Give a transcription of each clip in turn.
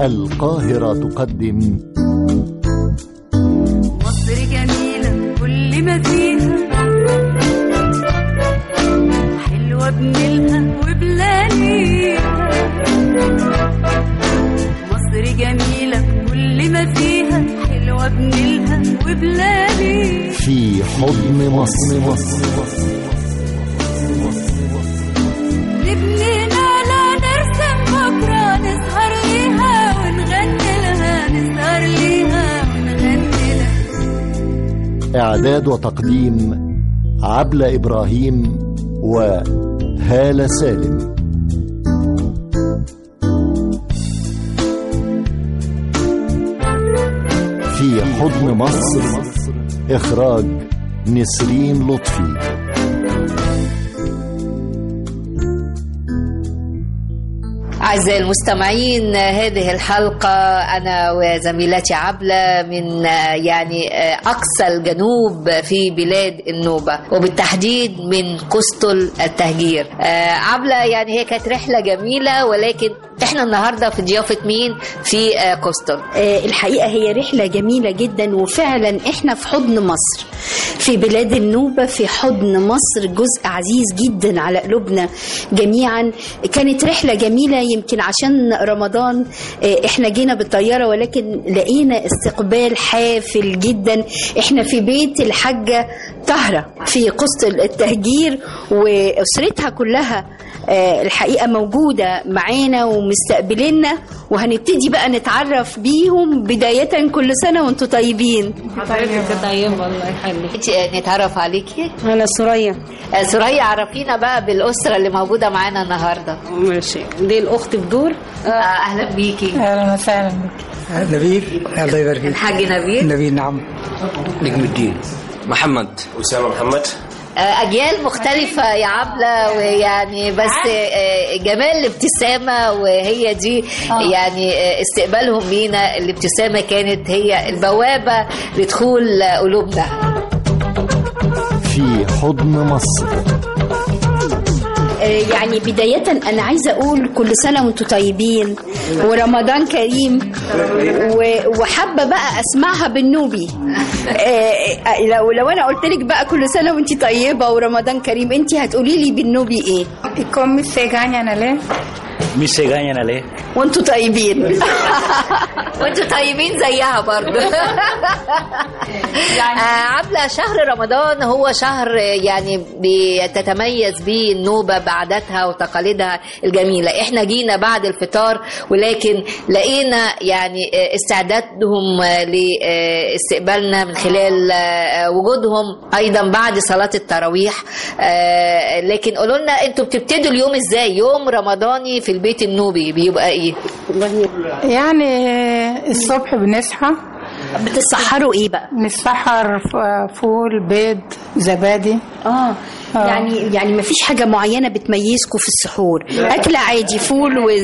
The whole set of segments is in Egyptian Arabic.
القاهرة تقدم مصر جميلة كل ما فيها حلوة بنيلها وبلاليها مصر جميلة كل ما فيها حلوة بنيلها وبلاليها في حضن مصر مصر نبني لا نرسم بكرة نسهر ليها ونغني لها نسهر ليها ونغني لها إعداد وتقديم عبلة إبراهيم وهالة سالم في حضن مصر إخراج نسرين لطفي أعزائي المستمعين هذه الحلقة أنا وزميلتي عبلة من يعني أقصى الجنوب في بلاد النوبة وبالتحديد من قسطل التهجير عبلة يعني هي كانت رحلة جميلة ولكن احنا النهاردة في ضيافة مين في قسطل آه، الحقيقة هي رحلة جميلة جدا وفعلا احنا في حضن مصر في بلاد النوبة في حضن مصر جزء عزيز جدا على قلوبنا جميعا كانت رحلة جميلة يمكن عشان رمضان آه، احنا جينا بالطيارة ولكن لقينا استقبال حافل جدا احنا في بيت الحاجة طهرة في قسط التهجير وأسرتها كلها آه، الحقيقة موجودة معانا ومستقبلينا وهنبتدي بقى نتعرف بيهم بداية كل سنة وانتم طيبين حضرتك طيب الله يخليك انت نتعرف عليكي أنا سوريا آه، سوريا عرفينا بقى بالأسرة اللي موجودة معانا النهاردة ماشي دي الأخت بدور آه، أهلا بيكي اهلا وسهلا بك نبيل الله يبارك فيك الحاج نبيل نبيل نعم نجم الدين محمد أسامة محمد آه، أجيال مختلفة يا عبلة ويعني بس آه، جمال الابتسامة وهي دي يعني آه، استقبالهم لينا الابتسامة كانت هي البوابة لدخول قلوبنا في حضن مصر آه، يعني بداية أنا عايزة أقول كل سنة وانتم طيبين ورمضان كريم و- وحابة بقى أسمعها بالنوبي آه، لو لو أنا قلت لك بقى كل سنة وانت طيبة ورمضان كريم أنت هتقولي لي بالنوبي إيه يكون ميسي غانيا نالي ميسي غانيا عليه وانتم طيبين وانتوا طيبين زيها برضه آه، عبلة شهر رمضان هو شهر يعني بتتميز به النوبة بعاداتها وتقاليدها الجميلة احنا جينا بعد الفطار ولكن لقينا يعني آه، استعدادهم آه، لاستقبالنا من خلال آه، وجودهم ايضا بعد صلاة التراويح آه، لكن قولوا لنا انتوا بتبتدوا اليوم ازاي يوم رمضاني في البيت النوبي بيبقى ايه يعني الصبح بنصحى بتسحروا إيه بقى نسحر ف- فول بيض زبادي اه يعني يعني ما فيش حاجة معينة بتميزكم في السحور أكل عادي فول و...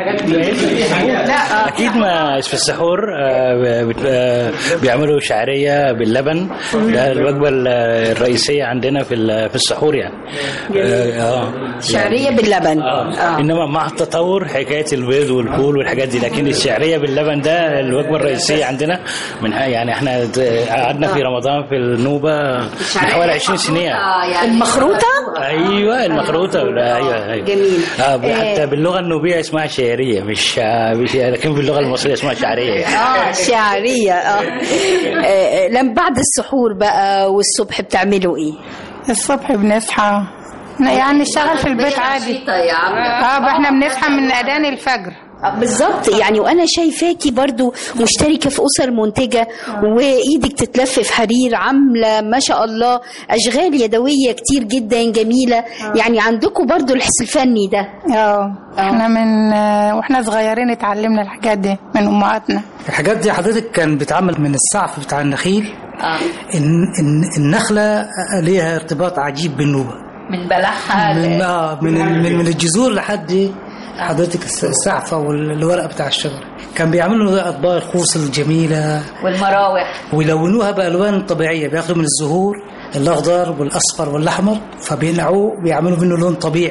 اكيد ما في السحور آه، بت- آه، بيعملوا شعريه باللبن ده الوجبه ال- الرئيسيه عندنا في ال- في السحور يعني اه آه. شعرية باللبن آه. انما مع التطور حكايه البيض والفول والحاجات دي لكن الشعريه باللبن ده الوجبه الرئيسيه عندنا من يعني احنا د- قعدنا في رمضان في النوبه من حوالي 20 سنه يعني المخروطة ايوه المخروطه لا، ايوه ايوه جميل. آه حتى باللغه النوبيه اسمها شعريه مش آه، مش لكن باللغه المصريه اسمها شعريه يعني. اه شعرية اه آه، لما بعد السحور بقى والصبح بتعملوا ايه؟ الصبح بنصحى يعني نشتغل في البيت عادي يا عبلة اه احنا بنصحى من اذان الفجر آه، بالظبط يعني وانا شايفاكي برضو مشتركه في اسر منتجه وايدك تتلف في حرير عامله ما شاء الله اشغال يدويه كتير جدا جميله يعني عندكم برضو الحس الفني ده اه احنا من آه، واحنا صغيرين اتعلمنا الحاجات دي من امهاتنا الحاجات دي حضرتك كان بيتعمل من السعف بتاع النخيل آه. الن- الن- النخلة ليها ارتباط عجيب بالنوبة من بلحها من, ل- آه، من, من, من الجذور لحد حضرتك الس- السعفة والورق بتاع الشجر كان بيعملوا بقى أطباق الخوص الجميلة والمراوح ويلونوها بألوان طبيعية بياخدوا من الزهور الأخضر والأصفر والأحمر فبينقعوه بيعملوا منه لون طبيعي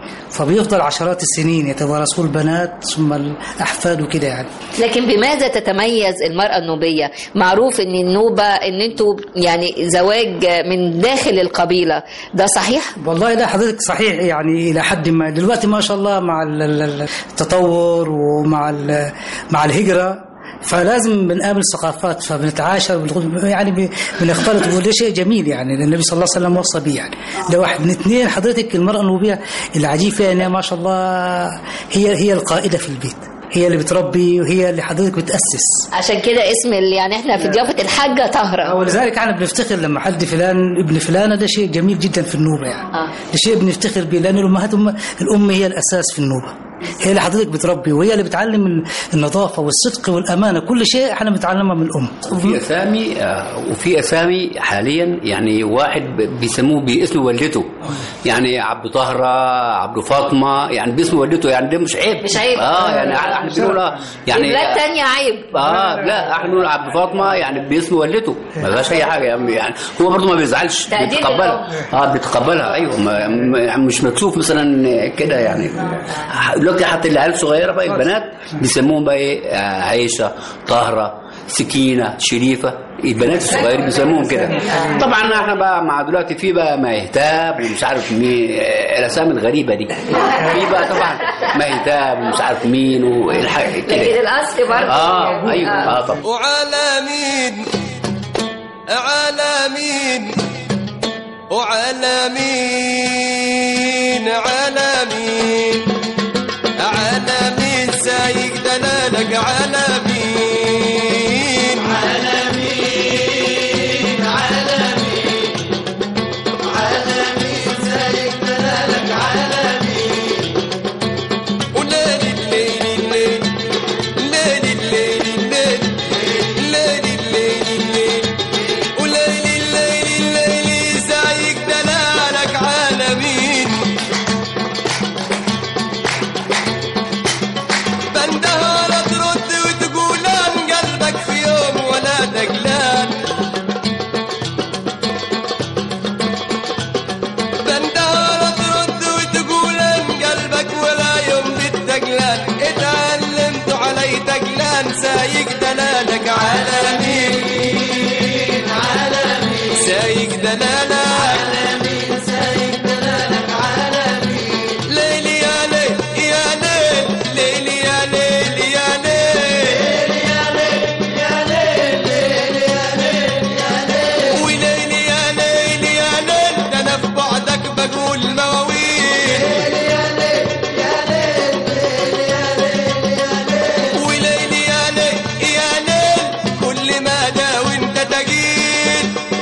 فبيفضل عشرات السنين يتوارثوه البنات ثم الاحفاد وكده يعني لكن بماذا تتميز المرأة النوبية معروف ان النوبة ان انتوا يعني زواج من داخل القبيلة ده صحيح والله ده حضرتك صحيح يعني الى حد ما دلوقتي ما شاء الله مع ال- ال- ال- التطور ومع ال- مع الهجره فلازم بنقابل ثقافات فبنتعاشر وبنقول- يعني ب- بنختلط وده شيء جميل يعني لأن النبي صلى الله عليه وسلم وصى بيه يعني ده واحد من اثنين حضرتك المرأة النوبية العجيب فيها انها ما شاء الله هي هي القائدة في البيت هي اللي بتربي وهي اللي حضرتك بتأسس عشان كده اسم ال- يعني احنا في ضيافة الحاجة طهرة ولذلك احنا بنفتخر لما حد فلان ابن فلانه ده شيء جميل جدا في النوبه يعني آه. ده شيء بنفتخر بيه لان الامهات هم الام هي الاساس في النوبه هي اللي حضرتك بتربي وهي اللي بتعلم ال- النظافه والصدق والامانه كل شيء احنا بنتعلمها من الام وفي اسامي آه، وفي اسامي حاليا يعني واحد ب- بيسموه باسم والدته يعني عبد طهره عبد فاطمه يعني باسم والدته يعني ده مش عيب مش عيب. اه يعني احنا بنقول آه، يعني في بلاد تانية عيب اه لا احنا بنقول عبد فاطمه يعني باسم والدته ما فيهاش اي حاجه يعني هو برضه ما بيزعلش تقدير بيتقبلها اه بيتقبلها ايوه ما ما- مش مكسوف مثلا كده يعني دلوقتي حتى العيال الصغيره بقى البنات بيسموهم بقى ايه آه، عيشه طاهره سكينه شريفه البنات الصغيرين بيسموهم كده طبعا احنا بقى مع دلوقتي في بقى مهتاب ومش عارف مين آه، الاسامي الغريبه دي في بقى طبعا مهتاب ومش عارف مين والحاجه لكن كده الاصل برضه اه يعني ايوه اه طبعا وعلى مين على مين وعلى مين على مين على مين سايق دلالك على مين على مين على مين على مين سايق دلالك على مين وليل الليل الليل الليل الليل الليل الليل الليل الليل وليل الليل الليل سايق دلالك على مين بندهر ترد وتقول ان قلبك في يوم ولا دقلان بندهر ترد وتقول ان قلبك ولا يوم بالدقلان اتعلمت علي دقلان سايق دلالك على مين على مين سايق دلالك على مين سايق دلالك على مين ليلي يا ليل يا ليل ليلي يا ليل يا ليل يا ليل يا ليل ليلي يا ليل يا ليل وليلي يا ليل يا ليل ده انا في بعدك بقول مواويل يا ليل يا ليل يا ليل يا ليل وليلي يا ليل يا ليل كل ما ده وانت تجيل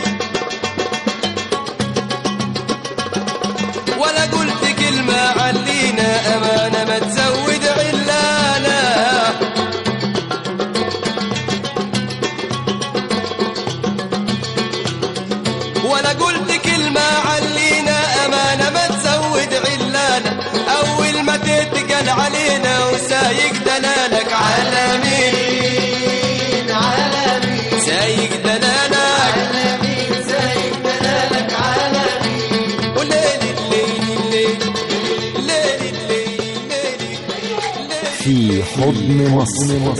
ولا قلت كلمة علينا أمانة ما تزود علانا ولا قلت كلمة علينا أمانة ما تزود علانا أول ما تتقل علينا وسايق دلالك على مين على مين سايق دلالك على مين سايق دلالك على مين وليل الليل الليل ليل الليل ليل في حضن مصر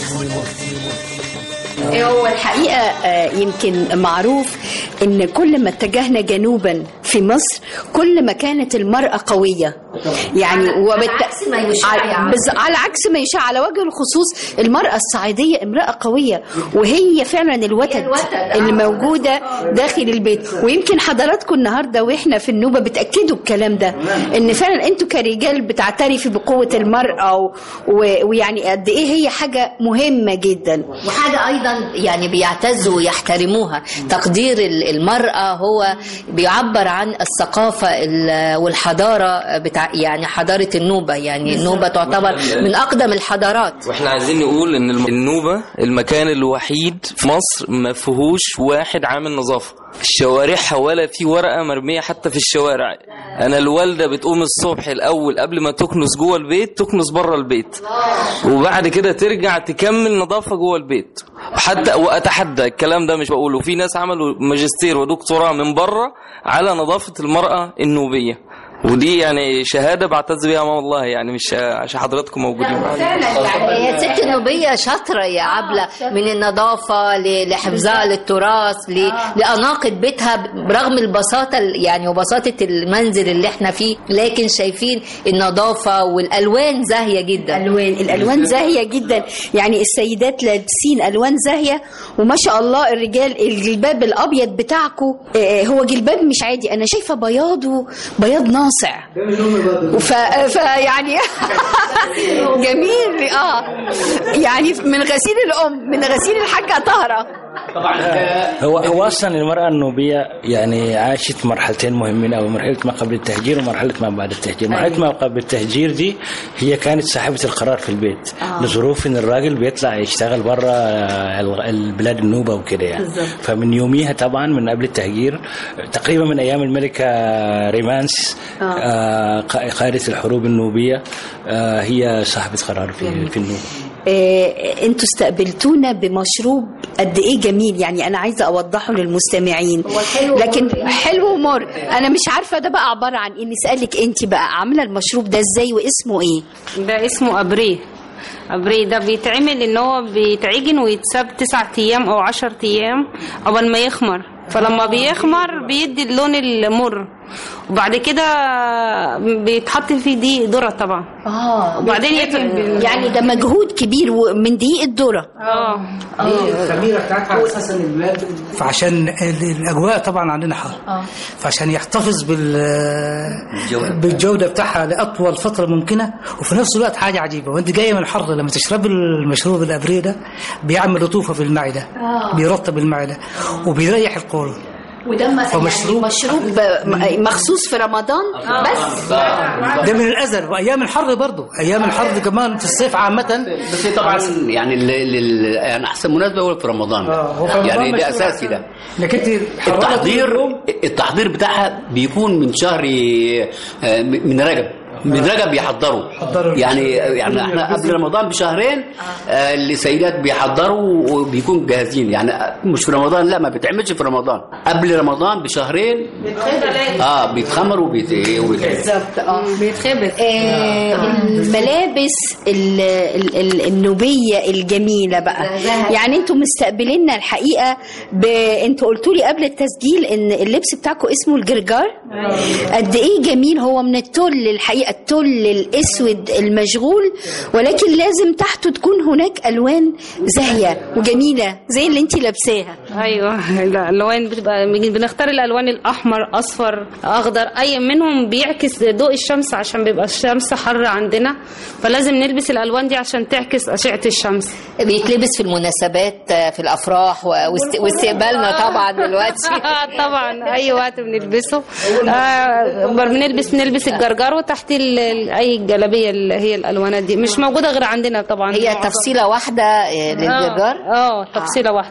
هو الحقيقة آه، يمكن معروف ان كل ما اتجهنا جنوبا في مصر كل ما كانت المرأة قوية يعني وبالت... على عكس ما يشاع على... يعني. بز... على عكس ما يشاع على وجه الخصوص المرأة الصعيدية امرأة قوية وهي فعلا الوتد, الوتد، آه. اللي موجودة داخل البيت ويمكن حضراتكم النهاردة واحنا في النوبة بتأكدوا الكلام ده ان فعلا انتوا كرجال بتعترفي بقوة المرأة و... و... ويعني قد ايه هي حاجة مهمة جدا وحاجة أيضا يعني بيعتزوا ويحترموها تقدير ال- المرأة هو بيعبر عن الثقافة ال- والحضارة بتاع يعني حضارة النوبة يعني النوبة تعتبر من أقدم الحضارات واحنا عايزين نقول ان الم- النوبة المكان الوحيد في مصر ما فيهوش واحد عامل نظافة الشوارعها ولا في ورقة مرمية حتى في الشوارع انا الوالدة بتقوم الصبح الاول قبل ما تكنس جوه البيت تكنس بره البيت وبعد كده ترجع تكمل نظافة جوه البيت حتى واتحدى الكلام ده مش بقوله في ناس عملوا ماجستير ودكتوراه من بره على نظافة المرأة النوبية ودي يعني شهاده بعتز بيها امام الله يعني مش عشان حضراتكم موجودين معانا يعني هي ست نوبية شاطرة يا عبلة من النظافة ل- لحفظها للتراث ل- لأناقة بيتها برغم البساطة ال- يعني وبساطة المنزل اللي احنا فيه لكن شايفين النظافة والألوان زاهية جدا الوان الالوان زاهيه جدا يعني السيدات لابسين الوان زاهيه وما شاء الله الرجال الجلباب الابيض بتاعكم هو جلباب مش عادي انا شايفه بياضه بياض ناصع ف... فيعني جميل اه يعني من غسيل الام من غسيل الحاجه طهره هو هو اصلا المراه النوبيه يعني عاشت مرحلتين مهمين او مرحله ما قبل التهجير ومرحله ما بعد التهجير، مرحله ما قبل التهجير دي هي كانت صاحبه القرار في البيت آه. لظروف ان الراجل بيطلع يشتغل بره البلاد النوبه وكده يعني فمن يوميها طبعا من قبل التهجير تقريبا من ايام الملكه ريمانس آه. آه، قا- قائده الحروب النوبيه آه، هي صاحبه قرار في في النوبه آه، انتوا استقبلتونا بمشروب قد ايه جميل يعني انا عايزه اوضحه للمستمعين لكن حلو ومر انا مش عارفه ده بقى عباره عن ايه نسالك انت بقى عامله المشروب ده ازاي واسمه ايه ده اسمه ابريه ابريه ده بيتعمل ان هو بيتعجن ويتساب تسعة ايام او عشر ايام قبل ما يخمر فلما بيخمر بيدي اللون المر وبعد كده بيتحط فيه دي ذره طبعا اه وبعدين يت- يعني ده مجهود كبير من دقيق الذره اه الخميره بتاعتها اساسا البلاد فعشان ال- الاجواء طبعا عندنا حر فعشان يحتفظ بال بالجوده بتاعها لاطول فتره ممكنه وفي نفس الوقت حاجه عجيبه وانت جايه من الحر لما تشرب المشروب الابريه ده بيعمل رطوفه في المعده آه. بيرطب المعده وبيريح القولون وده مثلا فمشروب- يعني مشروب م- مخصوص في رمضان بس ده من الازل وايام الحر برضه ايام الحر كمان في الصيف عامه بس هي طبعا يعني ال- ال- يعني احسن مناسبه هو في رمضان آه، هو في رمضان يعني ده مشهور اساسي عشان- ده انك انت حرارة التحضير طول اليوم. التحضير بتاعها بيكون من شهر آه، من رجب من رجب بيحضروا حضروا يعني يعني احنا قبل رمضان بشهرين آه، السيدات بيحضروا وبيكون جاهزين يعني مش في رمضان لا ما بيتعملش في رمضان قبل رمضان بشهرين اه بيتخمر وبيت وبيت- بالظبط اه بيتخبز آه، الملابس ال- ال- ال- النوبيه الجميله بقى يعني انتوا مستقبليننا الحقيقه ب... انتوا قلتوا لي قبل التسجيل ان اللبس بتاعكم اسمه الجرجار قد ايه جميل هو من التل الحقيقه التل الاسود المشغول ولكن لازم تحته تكون هناك الوان زاهيه وجميله زي اللي انت لابساها ايوه الالوان بتبقى بنختار الالوان الاحمر اصفر اخضر اي منهم بيعكس ضوء الشمس عشان بيبقى الشمس حر عندنا فلازم نلبس الالوان دي عشان تعكس اشعه الشمس بيتلبس في المناسبات آه، في الافراح و- واست- واستقبالنا طبعا دلوقتي طبعا اي وقت بنلبسه آه بنلبس نلبس الجرجر وتحت ال- ال- اي جلابيه اللي هي الالوانات دي مش موجوده غير عندنا طبعا هي تفصيله واحده آه، للجرجار اه آه، تفصيله واحده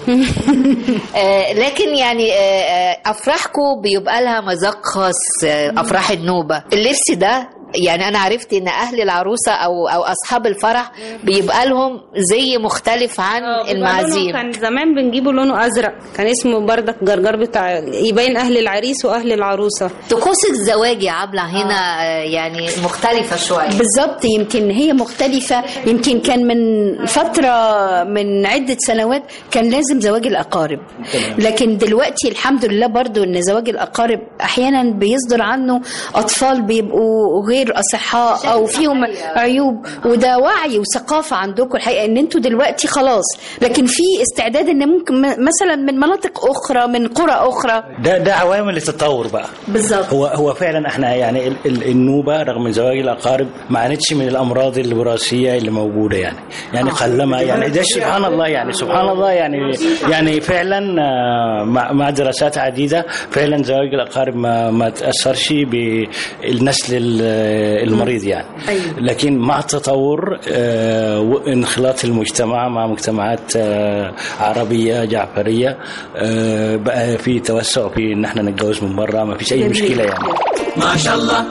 آه، لكن يعني آه، آه، افراحكم بيبقى لها مذاق خاص آه، افراح النوبه اللبس ده يعني انا عرفت ان اهل العروسه او او اصحاب الفرح بيبقى لهم زي مختلف عن آه، بيبقى المعازيم لونه كان زمان بنجيبه لونه ازرق كان اسمه بردك جرجر بتاع يبين اهل العريس واهل العروسه طقوس الزواج يا عبله هنا آه، يعني مختلفه شويه بالظبط يمكن هي مختلفة يمكن كان من فترة من عدة سنوات كان لازم زواج الأقارب لكن دلوقتي الحمد لله برضو أن زواج الأقارب أحيانا بيصدر عنه أطفال بيبقوا غير أصحاء أو فيهم عيوب وده وعي وثقافة عندكم الحقيقة أن أنتوا دلوقتي خلاص لكن في استعداد أن ممكن م- مثلا من مناطق أخرى من قرى أخرى ده ده عوامل التطور بقى بالظبط هو هو فعلا احنا يعني ال- ال- النوبه رغم زواج الاقارب ما عانتش من الامراض الوراثيه اللي موجوده يعني يعني قلما يعني ده سبحان الله يعني سبحان الله يعني يعني فعلا آه، مع مع دراسات عديده فعلا زواج الاقارب ما ما تاثرش بالنسل ال- المريض يعني لكن مع التطور آه، وانخلاط المجتمع مع مجتمعات آه، عربيه جعفريه آه، بقى في توسع في ان احنا نتجوز من بره ما فيش اي مشكله يعني ما شاء الله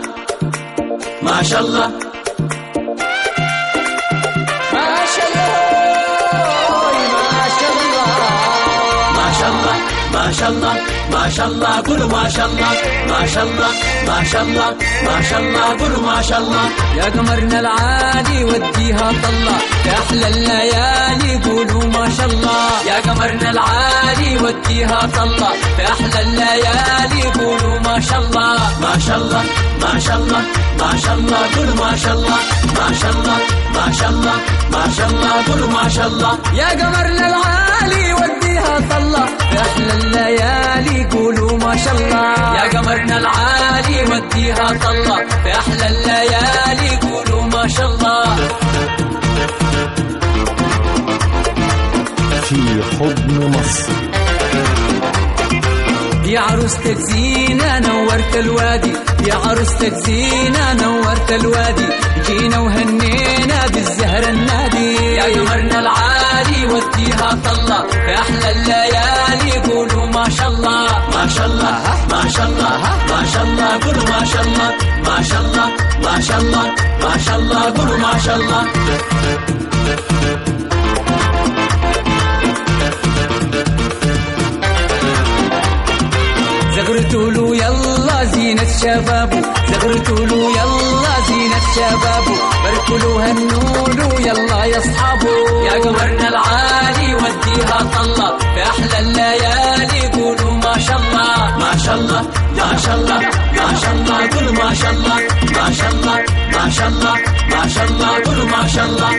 ما شاء الله ما شاء الله ما شاء الله ما شاء الله ما ما شاء الله ما شاء الله قولوا ما شاء الله ما شاء الله ما شاء الله ما شاء الله قولوا ما شاء الله يا قمرنا العالي وديها طلة يا أحلى الليالي قولوا ما شاء الله يا قمرنا العالي وديها طلة يا أحلى الليالي قولوا ما شاء الله ما شاء الله ما شاء الله ما شاء الله قولوا ما شاء الله ما شاء الله ما شاء الله ما شاء الله قولوا ما شاء الله يا قمرنا العالي وديها طلة يا أحلى الليالي قولوا ما شاء الله يا قمرنا العالي وديها طلة يا أحلى الليالي قولوا ما شاء الله في حضن مصر يا عروستك زينة نورت الوادي يا عروستك زينة نورت الوادي جينا وهنينا بالزهر النادي يا قمرنا العالي وديها طلة يا أحلى الليالي قولوا ما شاء الله ما شاء الله ما شاء الله ما شاء الله قولوا ما شاء الله ما شاء الله ما شاء الله ما شاء الله قولوا ما شاء الله زغرتوا له يلا زينة شبابه زغرتوا له يلا زينة شبابه باركوا له هنوا له يلا يا اصحابه يا قمرنا العالي وديها طلة في احلى الليالي قولوا ما شاء الله ما شاء الله ما شاء الله ما شاء الله قولوا ما شاء الله ما شاء الله ما شاء الله ما شاء الله قولوا ما شاء الله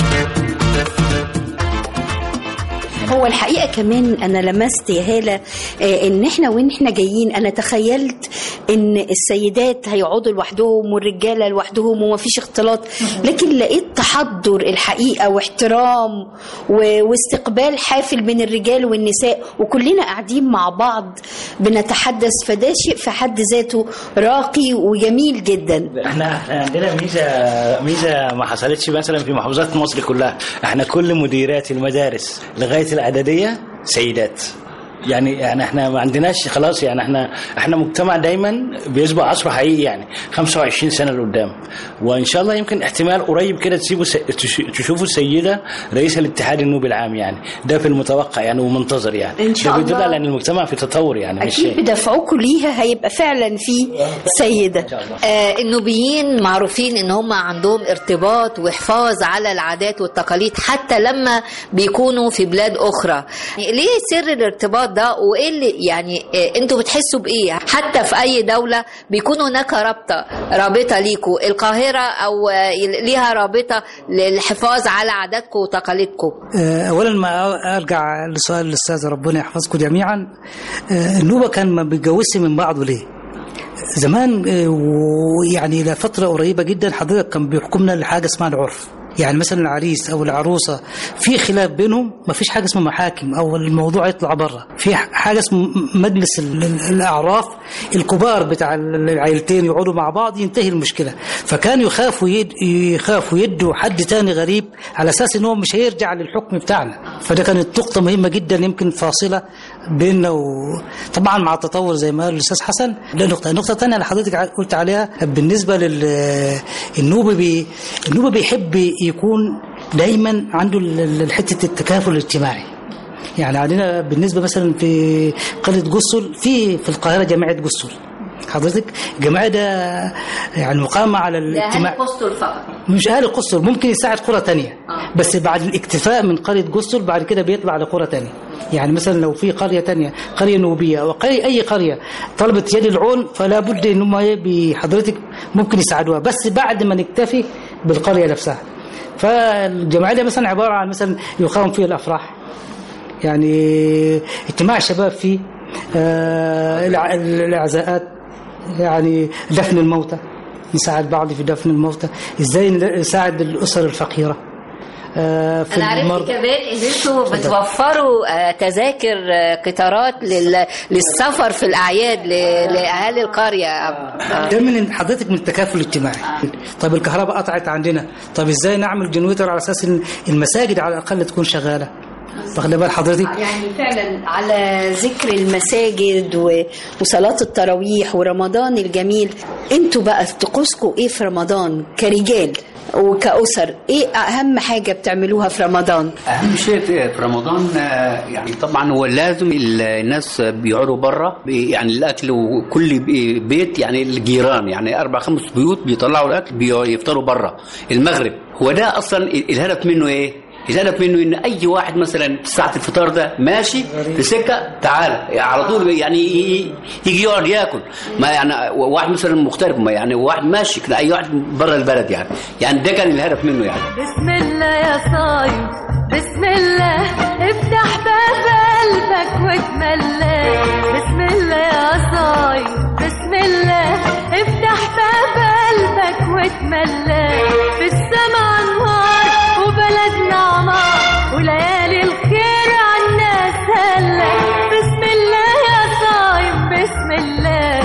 هو الحقيقه كمان انا لمست يا هاله آه، ان احنا وان احنا جايين انا تخيلت ان السيدات هيقعدوا لوحدهم والرجاله لوحدهم ومفيش اختلاط لكن لقيت تحضر الحقيقه واحترام و- واستقبال حافل من الرجال والنساء وكلنا قاعدين مع بعض بنتحدث فده شيء في حد ذاته راقي وجميل جدا احنا احنا عندنا ميزه ميزه ما حصلتش مثلا في محافظات مصر كلها احنا كل مديرات المدارس لغايه الاعداديه سيدات يعني يعني احنا ما عندناش خلاص يعني احنا احنا مجتمع دايما بيسبق عصره حقيقي يعني 25 سنه لقدام وان شاء الله يمكن احتمال قريب كده تسيبوا س... تش- تشوفوا السيده رئيس الاتحاد النوبي العام يعني ده في المتوقع يعني ومنتظر يعني إن شاء ده بيدل الله. على ان المجتمع في تطور يعني مش اكيد بدفعوكوا ليها هيبقى فعلا في سيده آه النوبيين معروفين ان هم عندهم ارتباط وحفاظ على العادات والتقاليد حتى لما بيكونوا في بلاد اخرى ليه سر الارتباط ده وايه اللي يعني آه انتوا بتحسوا بايه حتى في اي دوله بيكون هناك رابطه رابطه ليكوا القاهره او آه ليها رابطه للحفاظ على عاداتكم وتقاليدكم آه، اولا ما ارجع لسؤال الاستاذ ربنا يحفظكم جميعا آه، النوبه كان ما بيتجوزش من بعض ليه زمان آه، ويعني لفتره قريبه جدا حضرتك كان بيحكمنا لحاجه اسمها العرف يعني مثلا العريس او العروسه في خلاف بينهم ما فيش حاجه اسمها محاكم او الموضوع يطلع بره في حاجه اسمه مجلس ال- ال- الاعراف الكبار بتاع العائلتين يقعدوا مع بعض ينتهي المشكله فكانوا يخافوا يد يخافوا يدوا حد تاني غريب على اساس ان هو مش هيرجع للحكم بتاعنا فده كانت نقطه مهمه جدا يمكن فاصله بيننا وطبعا مع التطور زي ما قال الاستاذ حسن ده نقطه النقطه الثانيه اللي حضرتك قلت عليها بالنسبه للنوبه بي النوبه بيحب يكون دايما عنده ال- ال- حته التكافل الاجتماعي يعني عندنا بالنسبه مثلا في قريه جسل في في القاهره جامعه جسل حضرتك الجماعه ده يعني مقامه على الاجتماع قصته فقط مش اهل قصر ممكن يساعد قرى تانية بس بعد الاكتفاء من قرية قصر بعد كده بيطلع لقرى تانية يعني مثلا لو في قرية تانية قرية نوبية أو قرية أي قرية طلبت يد العون فلا بد إن هم إيه بحضرتك ممكن يساعدوها بس بعد ما نكتفي بالقرية نفسها فالجمعية دي مثلا عبارة عن مثلا يقام فيه الأفراح يعني اجتماع الشباب فيه آه الع- الإعزاءات يعني دفن الموتى نساعد بعض في دفن الموتى ازاي نساعد الاسر الفقيره آه، في انا عرفت المرضى كمان ان انتوا بتوفروا آه، تذاكر آه، قطارات لل- للسفر في الاعياد ل- لاهالي القريه آه. ده من حضرتك من التكافل الاجتماعي طيب الكهرباء قطعت عندنا طيب ازاي نعمل جنريتور على اساس ان المساجد على الاقل تكون شغاله واخد بال حضرتك يعني فعلا على ذكر المساجد و- وصلاة التراويح ورمضان الجميل انتوا بقى طقوسكم ايه في رمضان كرجال وكأسر ايه اهم حاجة بتعملوها في رمضان اهم شيء في في رمضان آه، يعني طبعا هو لازم ال- الناس بيقعدوا بره يعني الاكل وكل بي- بيت يعني الجيران يعني اربع خمس بيوت بيطلعوا الاكل بيفطروا بره المغرب هو ده اصلا الهدف منه ايه؟ الهدف منه ان اي واحد مثلا ساعه الفطار ده ماشي في سكه تعال يعني على طول يعني ي- يجي يقعد ياكل ما يعني واحد مثلا مغترب ما يعني واحد ماشي كده اي واحد بره البلد يعني يعني ده كان الهدف منه يعني بسم الله يا صايم بسم الله افتح باب قلبك واتملى بسم الله يا صايم بسم الله افتح باب قلبك واتملى في السما انوار وبلدنا عمار وليالي الخير عالناس هلا بسم الله يا صايم بسم الله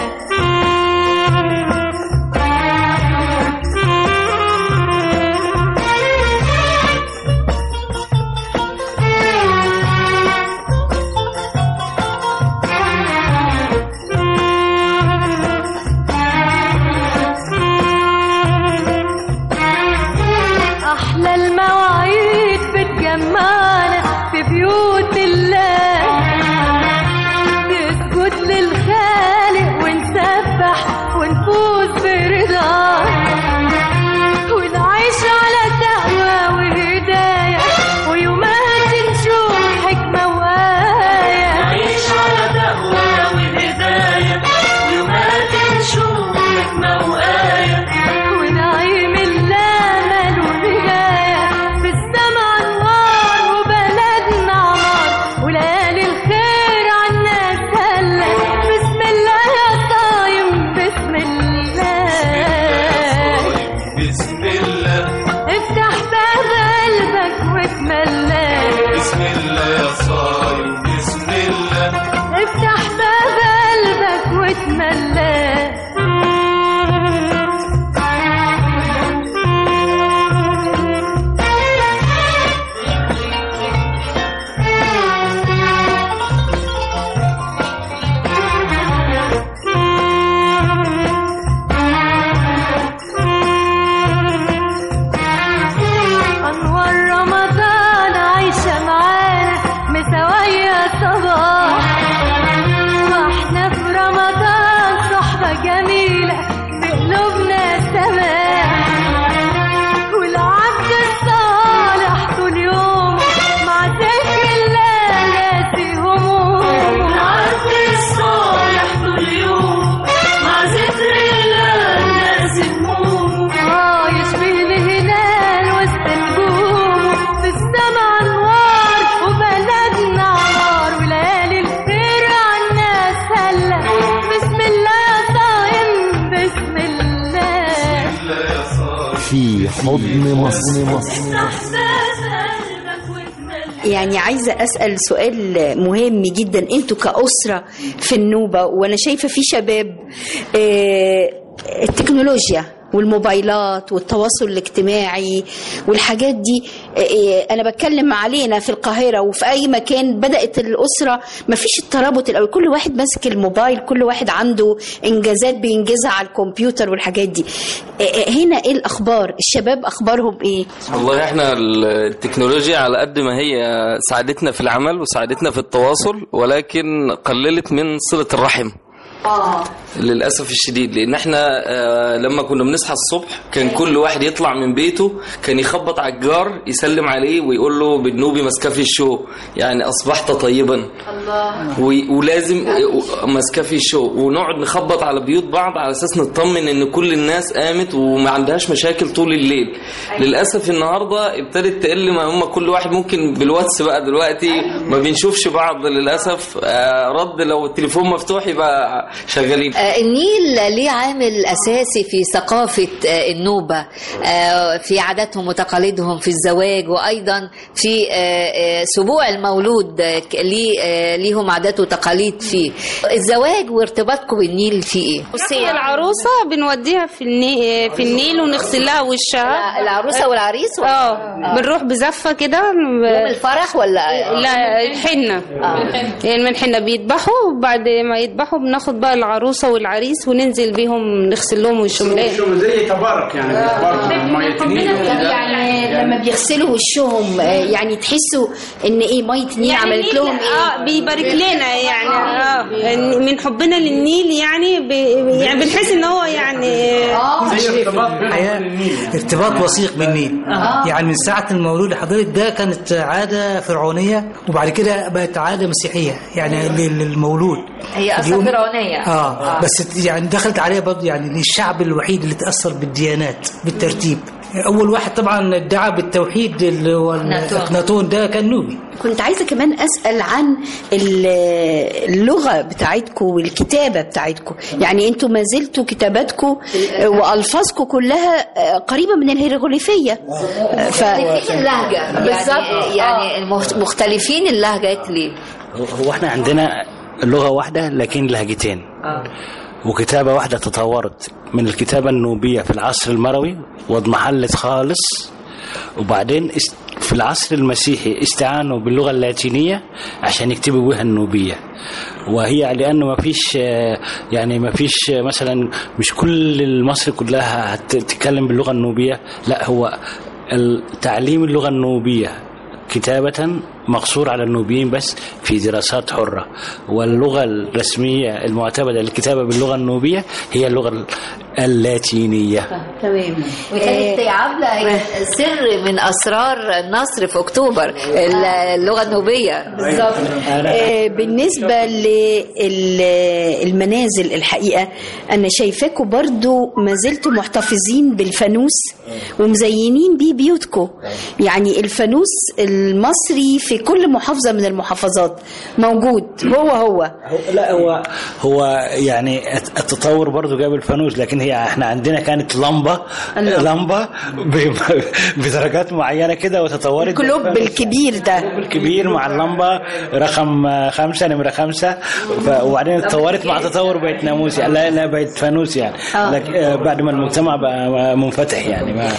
أحلى المواعيد بتجمعنا في بيوت الله نسجد للخالق ونسبح ونفوز برضاه ونعيش على تقوى وهداية ويومات نشوف حكمة وآية نعيش على تقوى وهداية ويومات نشوف حكمة وآية ونعيم الأمل وبداية في السما أنوار وبلدنا عمار وليالي الخير عالناس هلا بسم الله يا صايم بسم الله بسم الله افتح باب قلبك واتملى بسم الله يا صايم بسم الله افتح باب قلبك واتملى أنوار رمضان عايشة معانا مساوية صباح واحنا في رمضان صحبة جميلة في قلوبنا سماح والعبد الصالح طول يوم مع ذكر الله ناسي هموم العبد الصالح طول يوم مع ذكر الله ناسي هموم آه يشبه الهلال وسط نجوم في السما انوار وبلدنا عمار وليالي الخير عالناس هلا بسم الله يا صايم بسم الله في حضن مصر يعني عايزة أسأل سؤال مهم جدا انتوا كأسرة في النوبة وأنا شايفة في شباب آه، التكنولوجيا والموبايلات والتواصل الاجتماعي والحاجات دي آه، آه، انا بتكلم علينا في القاهره وفي اي مكان بدات الاسره ما فيش الترابط الاول كل واحد ماسك الموبايل كل واحد عنده انجازات بينجزها على الكمبيوتر والحاجات دي آه، آه، هنا ايه الاخبار الشباب اخبارهم ايه والله احنا التكنولوجيا على قد ما هي ساعدتنا في العمل وساعدتنا في التواصل ولكن قللت من صلة الرحم اه للاسف الشديد لان احنا آه، لما كنا بنصحى الصبح كان كل واحد يطلع من بيته كان يخبط على الجار يسلم عليه ويقول له بالنوبي مسكفي الشو يعني اصبحت طيبا الله و- ولازم مسكفي الشو ونقعد نخبط على بيوت بعض على اساس نطمن ان كل الناس قامت وما عندهاش مشاكل طول الليل للاسف النهارده ابتدت تقل ما هم كل واحد ممكن بالواتس بقى دلوقتي ما بنشوفش بعض للاسف آه، رد لو التليفون مفتوح يبقى شغالين آه، النيل ليه عامل أساسي في ثقافة آه، النوبة آه، في عاداتهم وتقاليدهم في الزواج وأيضا في آه، آه، سبوع المولود آه، ك- ليه آه، ليهم عادات وتقاليد فيه الزواج وارتباطكم بالنيل فيه إيه؟ بصي العروسة بنوديها في النيل في النيل ونغسل لها وشها العروسة والعريس ولا- اه بنروح بزفة كده يوم الفرح ولا لا الحنة يعني من الحنة بيذبحوا وبعد ما يذبحوا بناخد بقى العروسة والعريس وننزل بيهم نغسل لهم وشهم زي تبارك يعني تبارك ميه نيل يعني لما بيغسلوا وشهم آه، يعني تحسوا ان ايه ميه نيل يعني عملت النيل- لهم ايه اه بيبارك لنا يعني اه من حبنا للنيل يعني ب... يعني بنحس ان هو يعني زي ارتباط الحياة ارتباط وثيق بالنيل آه. يعني من ساعة المولود لحضرتك ده كانت عادة فرعونية وبعد كده بقت عادة مسيحية يعني لل- للمولود هي اصلا اليوم- فرعونيه آه. بس يعني دخلت عليها برضه يعني الشعب الوحيد اللي تأثر بالديانات بالترتيب أول واحد طبعا ادعى بالتوحيد اللي هو أخناتون ده كان نوبي كنت عايزة كمان أسأل عن ال- اللغة بتاعتكم والكتابة بتاعتكم يعني انتوا ما زلتوا كتاباتكم وألفاظكم كلها قريبة من الهيروغليفية ف... مختلفين اللهجه بالظبط. يعني, يعني المخت- مختلفين اللهجات ليه؟ هو احنا عندنا لغة واحدة لكن لهجتين وكتابة واحدة تطورت من الكتابة النوبية في العصر المروي واضمحلت خالص وبعدين است- في العصر المسيحي استعانوا باللغة اللاتينية عشان يكتبوا بها النوبية وهي لأنه ما فيش آه، يعني ما فيش آه، مثلا مش كل مصر كلها هتتكلم باللغة النوبية لا هو تعليم اللغة النوبية كتابة مقصور على النوبيين بس في دراسات حرة واللغة الرسمية المعتمدة للكتابة باللغة النوبية هي اللغة اللاتينية تمام وكانت عامله هي سر من اسرار النصر في اكتوبر اللغه النوبيه بالظبط آه، بالنسبة للمنازل الحقيقة أنا شايفاكم برضو ما زلتوا محتفظين بالفانوس ومزينين بيه بيوتكم يعني الفانوس المصري في كل محافظة من المحافظات موجود هو هو لا هو هو يعني التطور برضو جاب الفانوس لكن هي احنا عندنا كانت لمبة لمبة ب- بدرجات معينة كده وتطورت الكلوب الكبير ده الكبير مع اللمبة رقم خمسة نمرة خمسة ف- وبعدين اتطورت مع تطور بقت ناموس يعني لا لا بقت فانوس يعني آه. لك آه، بعد ما المجتمع بقى منفتح يعني ما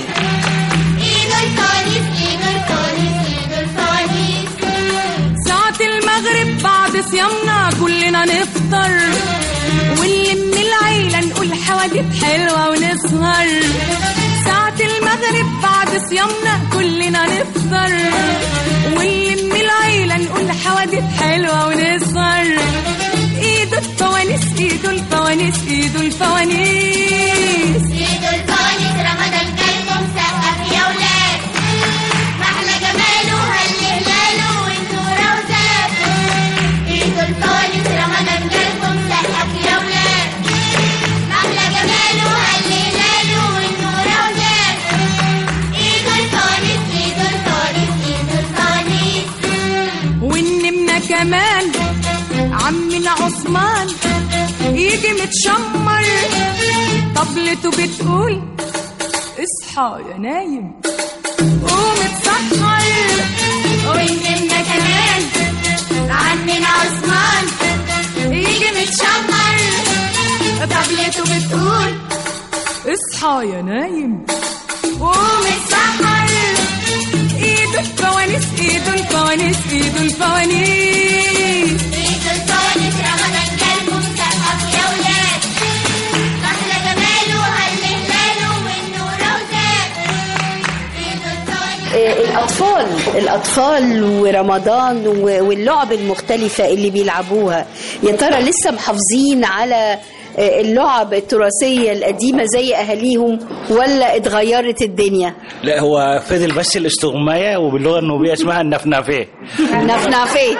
ساعة المغرب بعد صيامنا كلنا نفطر ونلم العيلة نقول حوادث حلوة ونسهر ساعة المغرب بعد صيامنا كلنا نفطر ونلم العيلة نقول حوادث حلوة ونسهر ايدو الفوانيس ايدو الفوانيس ايدو الفوانيس ايدو الفوانيس رمضان جالكم سقف يا ولاد محلى جماله هل هلاله والنور وزاد ايدو الفوانيس رمضان جالكم سقف يا ولاد محلى جماله هل هلاله والنور وزاد ايدو الفوانيس ايدو الفوانيس ايدو الفوانيس والنمنا كمان عمنا عثمان يجي متشمر طبلته بتقول اصحى يا نايم قوم اتسحر والنمنا كمان عمنا عثمان يجي متشمر طبلته بتقول اصحى يا نايم قوم اتسحر ايده الفوانيس ايده الفوانيس ايده الفوانيس ايدو الفوانيس رمضان جالكم سقف يا ولاد محلى جماله هل هلاله والنور وزاد ايدو الفوانيس آه، الأطفال الأطفال ورمضان و- واللعب المختلفة اللي بيلعبوها يا ترى لسه محافظين على آه، اللعب التراثية القديمة زي أهاليهم ولا اتغيرت الدنيا لا هو فضل بس الاستغماية وباللغة النوبية اسمها النفنافيه نفنافيه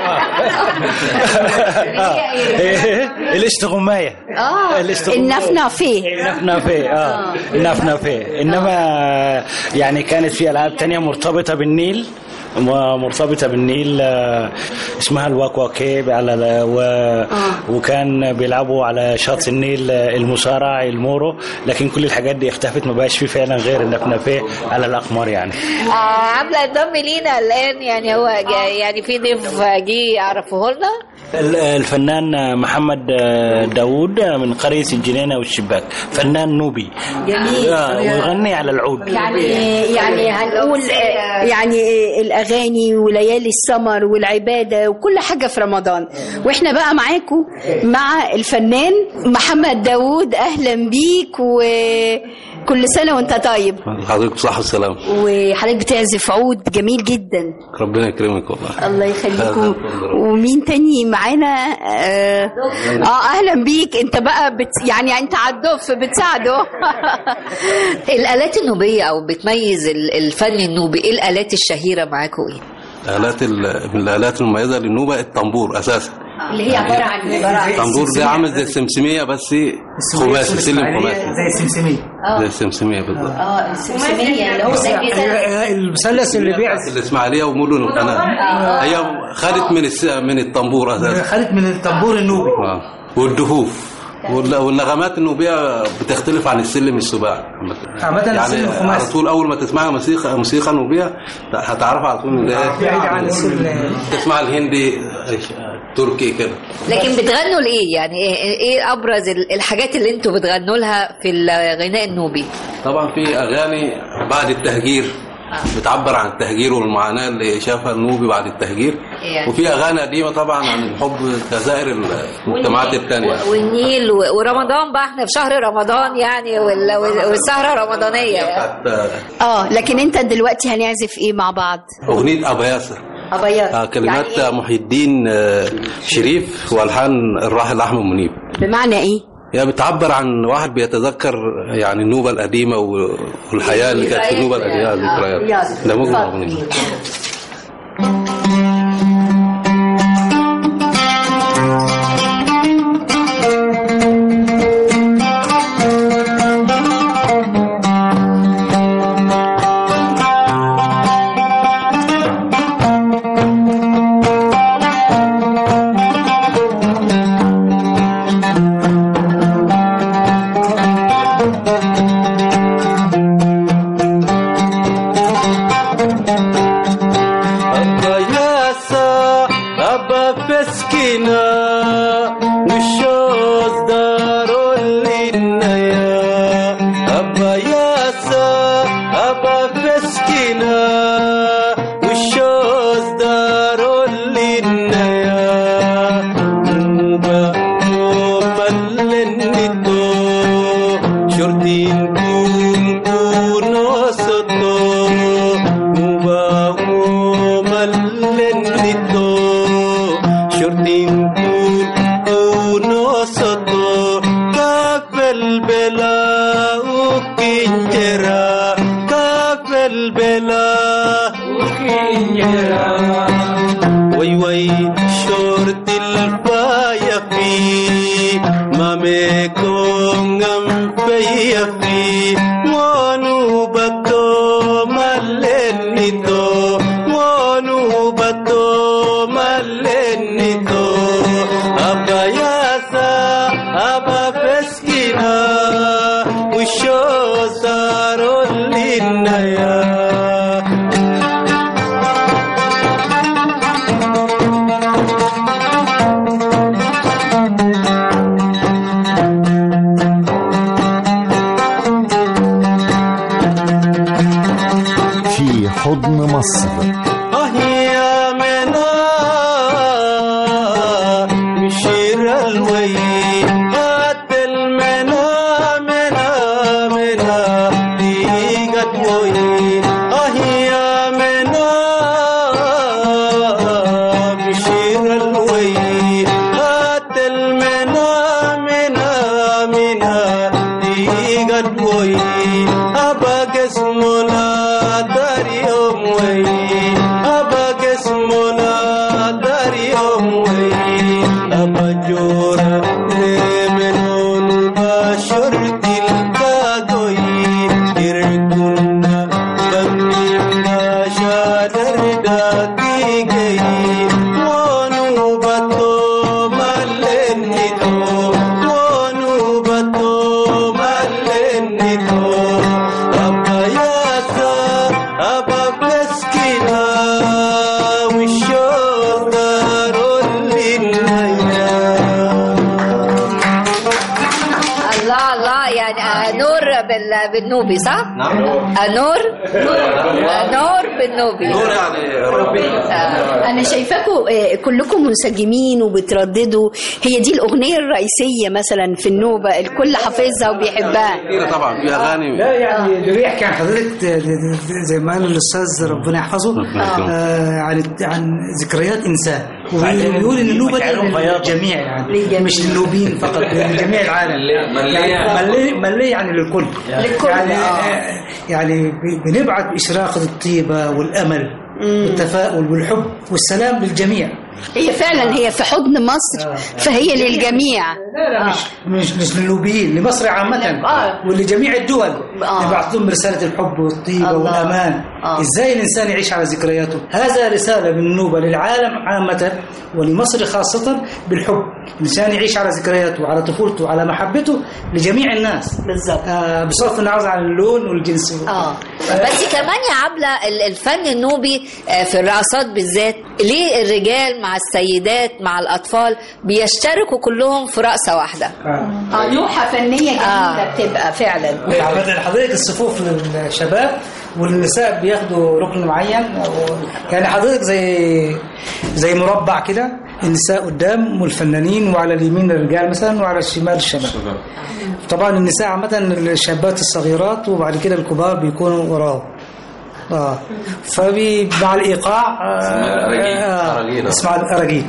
الاستغماية اه النفنافيه النفنافيه اه النفنافيه انما يعني كانت في العاب تانية مرتبطه بالنيل ومرتبطة بالنيل آه، اسمها الواكواكيب على ال- و... وكان بيلعبوا على شاطئ النيل آه، المصارع المورو لكن كل الحاجات دي اختفت ما بقاش في فعلا غير النفنافيه على الاقمار يعني آه، عامله انضم لينا الان يعني هو جا يعني في ضيف جه يعرفه لنا ال- الفنان محمد آه، داوود من قرية الجنينة والشباك فنان نوبي جميل. آه، ويغني على العود يعني يعني هنقول آه، يعني آه، الأغاني والاغاني وليالي السمر والعباده وكل حاجه في رمضان واحنا بقى معاكم مع الفنان محمد داوود اهلا بيك وكل سنه وانت طيب حضرتك صح والسلام وحضرتك بتعزف عود جميل جدا ربنا يكرمك والله الله يخليكم ومين تاني معانا اه, آه اهلا بيك انت بقى بت يعني انت على الدف بتساعده الآلات النوبية أو بتميز ال- الفن النوبي إيه الآلات الشهيرة معاكم إيه؟ الآلات ال- من الآلات المميزة للنوبة الطنبور أساسا اللي هي عباره عن الطنبور ده عامل زي السمسمية بس خماسي سلم خماسي زي السمسمية زي السمسمية بالظبط اه السمسميه اللي هو زي كده المثلث اللي بيعزف الإسماعيلية ومدن القناة هي خدت من الس... من الطنبور أساسا خدت من الطنبور النوبي آه. والدفوف وال- والنغمات النوبية بتختلف عن السلم السباعي عامة يعني السلم على الخماسي. طول أول ما تسمعها موسيقى موسيقى نوبية هتعرف على طول إن ده بعيد عن السلم تسمع الهندي تركي كده لكن بتغنوا لإيه؟ يعني إيه, إيه أبرز ال- الحاجات اللي أنتوا بتغنوا لها في الغناء النوبي؟ طبعا في اغاني بعد التهجير بتعبر عن التهجير والمعاناه اللي شافها النوبي بعد التهجير إيه. وفي اغاني قديمه طبعا عن الحب كسائر المجتمعات الثانيه والنيل و- ورمضان بقى احنا في شهر رمضان يعني وال- وال- والسهرة رمضانية اه لكن انت دلوقتي هنعزف ايه مع بعض اغنيه ابا ياسر ابيض آه، كلمات محي الدين آه، شريف والحان الراحل احمد منيب بمعنى ايه هي بتعبر عن واحد بيتذكر يعني النوبه القديمه و- والحياه اللي كانت في النوبه القديمه ذكريات يلا. ده مجمل اتفضل. اغنيه أبا ياسا أبا فسكنا وشوز دارو للنيا أبا ياسا أبا فسكنا وشوز دارو للنيا نوبا نوبا للنتو شردين كون كونو سطو نوبا ملنتو شردين كون كونو سطو كافل بلا وكنجرا كافل بلا وكنجرا وي وي شورت الفايا في مامي كونغم فيا في وانو بتو ملنتو وانو بتو ملنتو أبا ياسا أبا فسكنا وشو صاروا للنيا في حضن مصر يا منا مشير الوي هات المنا منا منا ديقت وي اه يا منا مشير الوي هات المنا منا منا ديقت وي أبا قسمنا داري يوم وي أبا قسمنا داري يوم وي أبا جورا من بشر تلقاقوي يركونا بمنا شادر دقيقي وانو بطو ملنتو وانو بطو ملنتو أبا ياسا أبا بسكنا وشو دارو الله الله يعني آه، نور بال- بالنوبي صح؟ نعم آه، نور آه، نور الحب النوبي دول يعني ربنا انا شايفاكم آه، كلكم منسجمين وبترددوا هي دي الاغنيه الرئيسيه مثلا في النوبه الكل حافظها وبيحبها كتير طبعا في اغاني لا يعني اللي بيحكي عن حضرتك زي ما قال الاستاذ ربنا يحفظه آه عن عن ذكريات انسان وبيقول ان النوبه دي للجميع يعني مش للنوبيين فقط لجميع العالم يعني ملي ملي يعني للكل للكل، يعني آه. آه، يعني ب- بنبعث اشراقه الطيبه والامل والتفاؤل والحب والسلام للجميع هي فعلا هي في حضن مصر فهي للجميع لا لا مش مش مش للنوبيين لمصر عامة آه. ولجميع الدول آه. نبعث لهم رسالة الحب والطيبة الله. والأمان آه. إزاي الإنسان يعيش على ذكرياته هذا رسالة من النوبة للعالم عامة ولمصر خاصة بالحب الإنسان يعيش على ذكرياته وعلى طفولته وعلى محبته لجميع الناس بالظبط آه بصرف النظر عن اللون والجنس اه بس كمان يا عبلة ال- الفن النوبي آه، في الرقصات بالذات ليه الرجال مع السيدات مع الأطفال بيشتركوا كلهم في رقصة واحدة اه لوحه فنيه جميله آه. بتبقى فعلا مثلا حضرتك الصفوف للشباب والنساء بياخدوا ركن معين أو- يعني حضرتك زي زي مربع كده النساء قدام والفنانين وعلى اليمين الرجال مثلا وعلى الشمال الشباب طبعا النساء عامة الشابات الصغيرات وبعد كده الكبار بيكونوا وراهم اه فبي مع الايقاع آه، أراجيل. آه، أراجيل. اسمع الاراجيل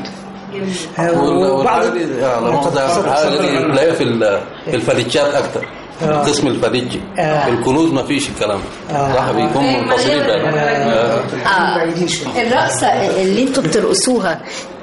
آه، وال- وبعض والحاجة دي آه، لا مؤاخذة، الحاجة دي تلاقيها في ال- في الفريتشات أكتر آه. قسم الفريتشي آه. في الكنوز ما فيش الكلام آه. صح بيكون منفصلين بينهم آه. آه. الرقصة اللي انتوا بترقصوها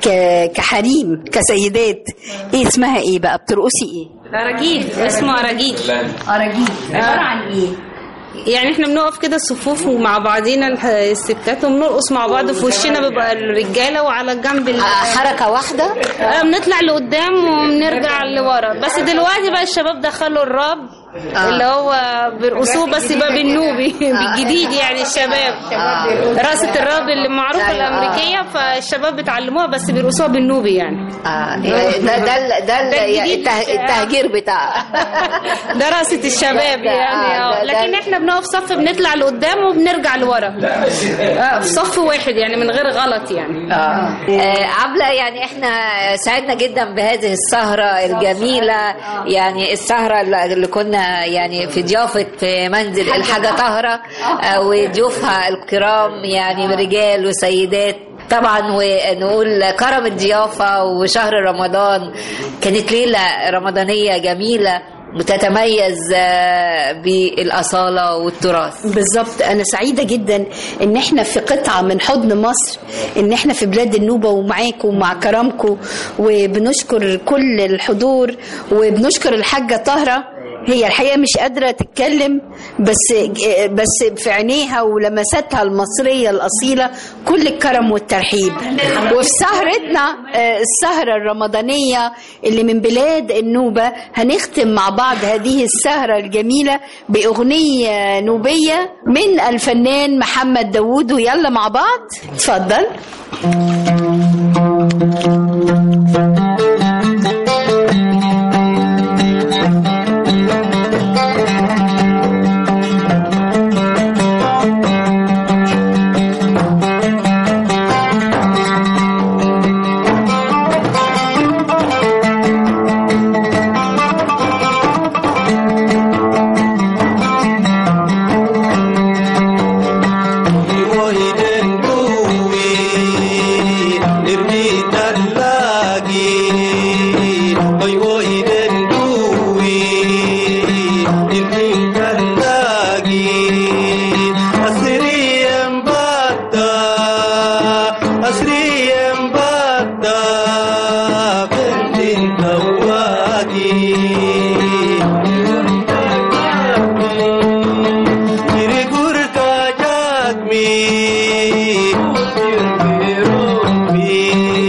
ك- كحريم كسيدات ايه اسمها ايه بقى بترقصي ايه أراجيل اسمه أراجيل أراجيل عبارة عن ايه يعني احنا بنقف كده صفوف ومع بعضينا الح- الستات وبنرقص مع بعض في وشنا بيبقى الرجاله وعلى الجنب ال- حركة واحدة آه، بنطلع لقدام وبنرجع لورا بس دلوقتي بقى الشباب دخلوا الراب آه. اللي هو بيرقصوه بس بقى بالنوبي بالجديد يعني الشباب رقصة الراب اللي معروفة أيوة، آه. الأمريكية فالشباب بيتعلموها بس بيرقصوها بالنوبي يعني آه ده ده ال- ده ال- الجديد. الته- التهجير بتاع ده رقصة الشباب ده- يعني آه، آه. ده- ده- لكن احنا بنقف صف بنطلع لقدام وبنرجع لورا آه، في صف واحد يعني من غير غلط يعني آه، عبلة يعني احنا سعدنا جدا بهذه السهرة الجميلة يعني السهرة اللي كنا يعني في ضيافة في منزل الحاجة طاهرة آه، وضيوفها الكرام يعني رجال وسيدات طبعا ونقول كرم الضيافة وشهر رمضان كانت ليلة رمضانية جميلة بتتميز آه، بالأصالة والتراث بالظبط انا سعيده جدا ان احنا في قطعه من حضن مصر ان احنا في بلاد النوبه ومعاكم ومع كرامكم وبنشكر كل الحضور وبنشكر الحاجه طاهره هي الحقيقه مش قادره تتكلم بس بس في عينيها ولمساتها المصريه الاصيله كل الكرم والترحيب وفي سهرتنا آه، السهره الرمضانيه اللي من بلاد النوبه هنختم مع بعض هذه السهره الجميله باغنيه نوبيه من الفنان محمد داوود ويلا مع بعض اتفضل Iwohiden duwi, nirmitan lagi. Iwohiden duwi, nirmitan lagi. Asri yang bata, asri yang bata, penting tawagi. Dirigur kajatmi Biromi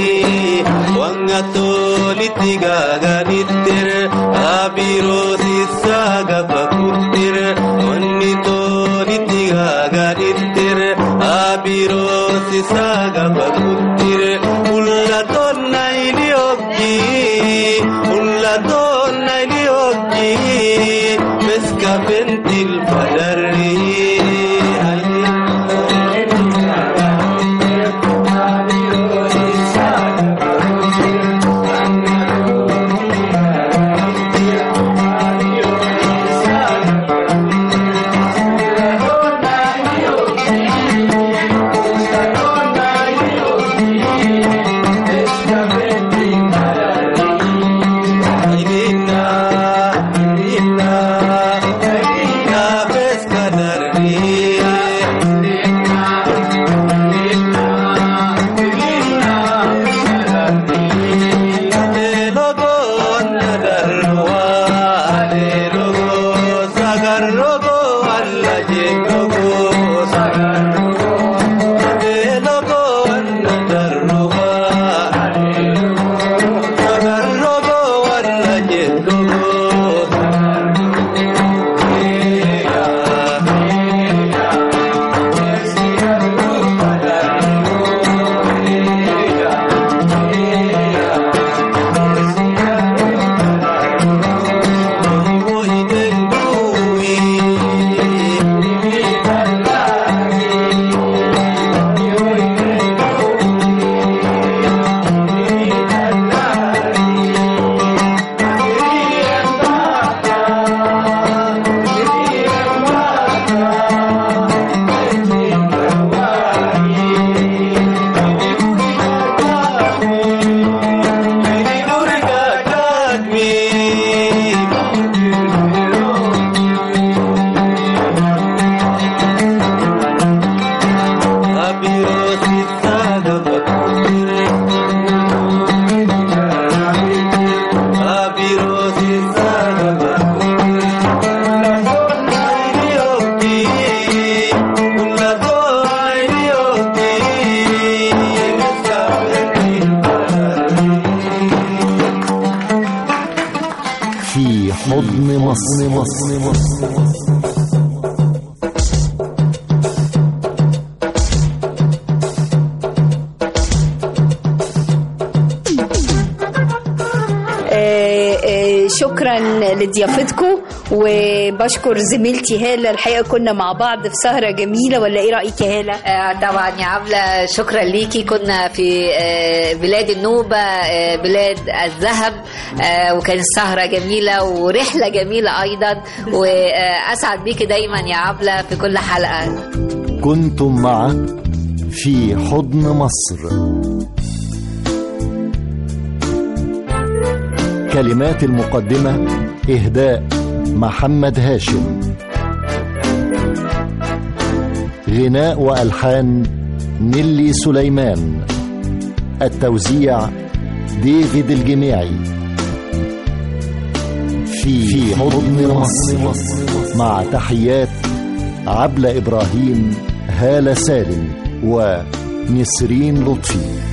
Wangatoliti gaganitir Abiro sisaga pakutir Wanitoliti gaganitir Abiro sisaga pakutir Ulla donna ili oggi Ulla donna ili oggi Mesca pentil padarri حضن مصر, مصر, مصر آه، آه، شكرا لضيافتكم وبشكر زميلتي هاله الحقيقه كنا مع بعض في سهره جميله ولا ايه رايك يا هاله آه، طبعا يا عبلة شكرا ليكي كنا في آه، بلاد النوبة آه، بلاد الذهب آه، وكانت سهرة جميلة ورحلة جميلة أيضا وأسعد بيكي دايما يا عبلة في كل حلقة كنتم مع في حضن مصر كلمات المقدمة إهداء محمد هاشم غناء وألحان نيلي سليمان التوزيع ديفيد الجميعي في, في حضن مصر مع تحيات عبلة إبراهيم هالة سالم ونسرين لطفي